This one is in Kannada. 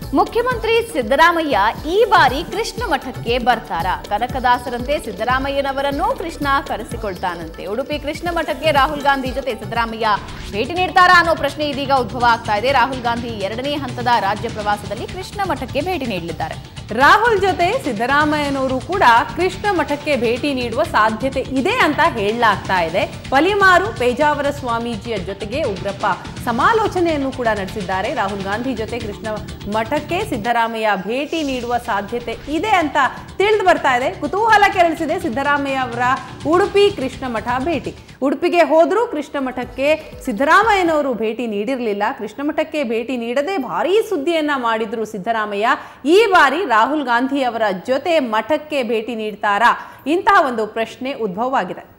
ಮುಖ್ಯಮಂತ್ರಿ ಸಿದ್ದರಾಮಯ್ಯ ಈ ಬಾರಿ ಕೃಷ್ಣ ಮಠಕ್ಕೆ ಬರ್ತಾರಾ ಕನಕದಾಸರಂತೆ ಸಿದ್ದರಾಮಯ್ಯನವರನ್ನೂ ಕೃಷ್ಣ ಕರೆಸಿಕೊಳ್ತಾನಂತೆ ಉಡುಪಿ ಕೃಷ್ಣ ಮಠಕ್ಕೆ ರಾಹುಲ್ ಗಾಂಧಿ ಜೊತೆ ಸಿದ್ದರಾಮಯ್ಯ ಭೇಟಿ ನೀಡ್ತಾರಾ ಅನ್ನೋ ಪ್ರಶ್ನೆ ಇದೀಗ ಉದ್ಭವ ಆಗ್ತಾ ಇದೆ ರಾಹುಲ್ ಗಾಂಧಿ ಎರಡನೇ ಹಂತದ ರಾಜ್ಯ ಪ್ರವಾಸದಲ್ಲಿ ಕೃಷ್ಣ ಮಠಕ್ಕೆ ಭೇಟಿ ನೀಡಲಿದ್ದಾರೆ ರಾಹುಲ್ ಜೊತೆ ಸಿದ್ದರಾಮಯ್ಯನವರು ಕೂಡ ಕೃಷ್ಣ ಮಠಕ್ಕೆ ಭೇಟಿ ನೀಡುವ ಸಾಧ್ಯತೆ ಇದೆ ಅಂತ ಹೇಳಲಾಗ್ತಾ ಇದೆ ಪಲಿಮಾರು ಪೇಜಾವರ ಸ್ವಾಮೀಜಿಯ ಜೊತೆಗೆ ಉಗ್ರಪ್ಪ ಸಮಾಲೋಚನೆಯನ್ನು ಕೂಡ ನಡೆಸಿದ್ದಾರೆ ರಾಹುಲ್ ಗಾಂಧಿ ಜೊತೆ ಕೃಷ್ಣ ಮಠಕ್ಕೆ ಸಿದ್ದರಾಮಯ್ಯ ಭೇಟಿ ನೀಡುವ ಸಾಧ್ಯತೆ ಇದೆ ಅಂತ ತಿಳಿದು ಬರ್ತಾ ಇದೆ ಕುತೂಹಲ ಕೆರಳಿಸಿದೆ ಸಿದ್ದರಾಮಯ್ಯ ಅವರ ಉಡುಪಿ ಕೃಷ್ಣ ಮಠ ಭೇಟಿ ಉಡುಪಿಗೆ ಹೋದರೂ ಕೃಷ್ಣ ಮಠಕ್ಕೆ ಸಿದ್ದರಾಮಯ್ಯನವರು ಭೇಟಿ ನೀಡಿರಲಿಲ್ಲ ಕೃಷ್ಣ ಮಠಕ್ಕೆ ಭೇಟಿ ನೀಡದೆ ಭಾರೀ ಸುದ್ದಿಯನ್ನ ಮಾಡಿದ್ರು ಸಿದ್ದರಾಮಯ್ಯ ಈ ಬಾರಿ ರಾಹುಲ್ ಗಾಂಧಿ ಅವರ ಜೊತೆ ಮಠಕ್ಕೆ ಭೇಟಿ ನೀಡ್ತಾರಾ ಇಂತಹ ಒಂದು ಪ್ರಶ್ನೆ ಉದ್ಭವವಾಗಿದೆ